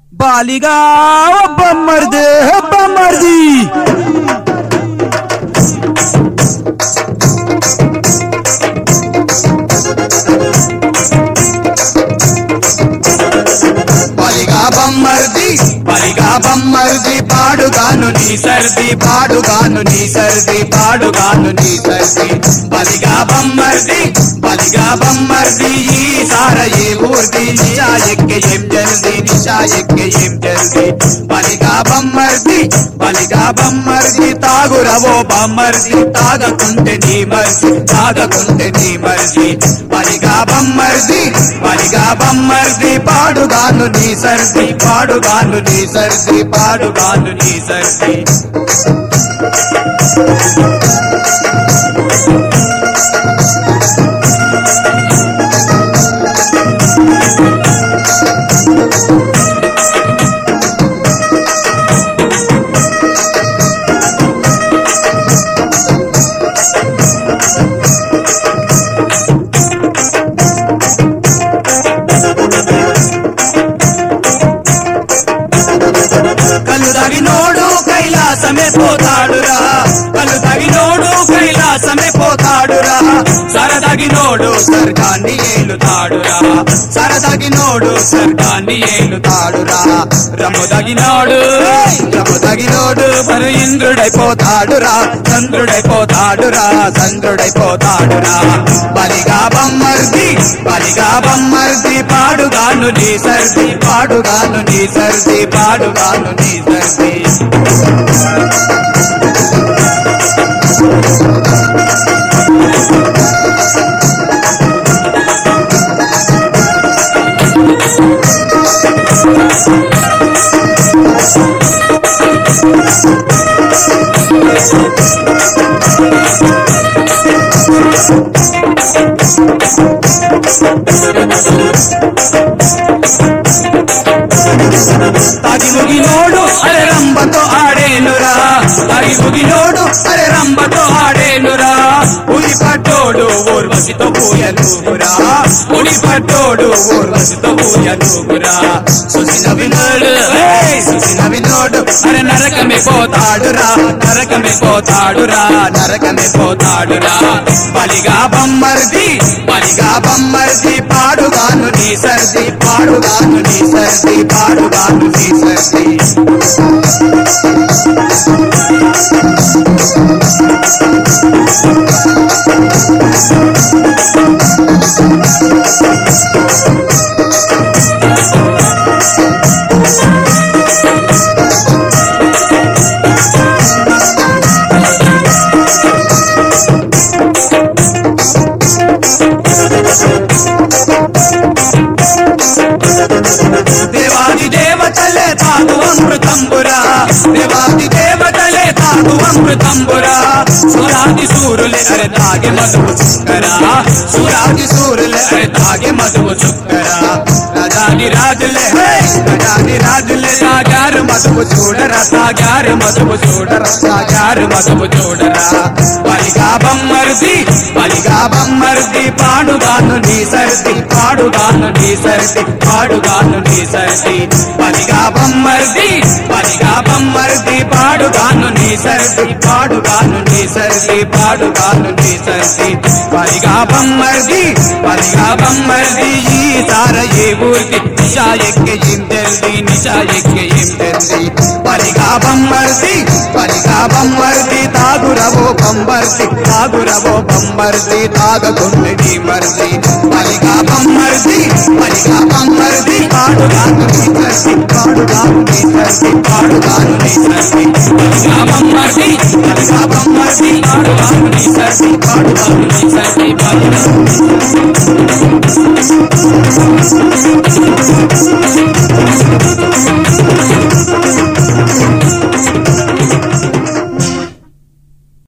బాలిగా బొమ్మర్ది బొమ్మర్ది బలిగా బమ్మర్ది బలిగా బమ్మర్ది పాడుగాను నీ సర్ది పాడుగాను నీ సర్ది పాడుగాను నీ సర్ది బలిగా బమ్మర్ది బలిగా బమ్మర్ది ఈ సార ఏ ఊర్ది నిషా ఎక్కే ఏం జల్ది నిషా ఎక్కే ఏం జల్ది బలిగా బమ్మర్ది బలిగా బమ్మర్ది తాగురవో బమ్మర్ది తాగకుంటే నీ మర్జీ తాగకుంటే నీ మర్జీ బలిగా బమ్మర్ది బలిగా బమ్మర్ది పాడుగాను నీ సర్ది పాడుగాను నీ సర్ది పాడుగాను నీ సర్ది కళ్ళు తగినోడు కైలాసమే పోతాడురా కళ్ళు తగినోడు కైలాసమే పోతాడురా సరదగినోడు స్వర్గాన్ని ఏలుతాడురా సరదగినోడు స్వర్గాన్ని ఏలుతాడురా రమ్ము తగినోడు రమ్ము తగినోడు మరి ఇంద్రుడైపోతాడురా చంద్రుడైపోతాడురా చంద్రుడైపోతాడురా బలిగా బమ్మర్ది బలిగా బమ్మర్ది పాడుగాను నీ సర్ది పాడుగాను నీ సర్ది పాడుగాను నీ సర్ది తాగి ముగినోడు అరే రంబతో ఆడేనురా తాగి ముగినోడు అరే రంబతో ఆడేనురా ఉరి పట్టోడు ఊర్వశితో పూయనురా ఉరి పట్టోడు ఊర్వశితో పూయనురా సుసిన వినోడు ఏయ్, సుసిన వినోడు అరే నరకమే పోతాడురా నరకమే పోతాడురా నరకమే పోతాడురా బలిగా బమ్మర్ది బలిగా బమ్మర్ది పాడుగాను నీ సర్ది పాడుగాను నీ సర్ది పాడుగాను నీ సర్ది దేవాది దేవతలే తాగు అమృతంబురా దేవాది దేవతలే తాగు అమృతంబురా సురాది సూరులే అరే తాగే మధువు చుక్కరా సురాది సూరులే అరే తాగే మధువు చుక్కరా రాజాది రాజులే హే! రాజాది రాజులే తాగారు మధువు చూడరా తాగారు మధువు చూడరా తాగారు మధువు చూడరా బలిగా బమ్మర్ది బలిగా బమ్మర్ది పాడుగాను నీ సర్ది పాడుగాను నీ సర్ది పాడుగాను నీ సర్ది బలిగా బమ్మర్ది బలిగా బమ్మర్ది పాడుగాను నీ సర్ది పాడుగాను నీ సర్ది పాడుగాను నీ సర్ది బలిగా బమ్మర్ది బలిగా బమ్మర్ది ఈ సార ఏ ఊరికి నిషా ఎక్కే ఏం తెల్ది నిషా ఎక్కే ఏం తెల్ది బలిగా బమ్మర్ది బలిగా బమ్మర్ది తాగురవో బొమ్మర్ది తాగురవో బొమ్మర్ది తాగకుండి నీ మర్ది బలిగా బమ్మర్ది బలిగా బమ్మర్ది పాడుగాను నీ సర్ది పాడుగాను నీ సర్ది పాడుగాను నీ సర్ది బలిగా బమ్మర్ది బలిగా బమ్మర్ది పాడుగాను నీ సర్ది పాడుగాను నీ సర్ది బలిగా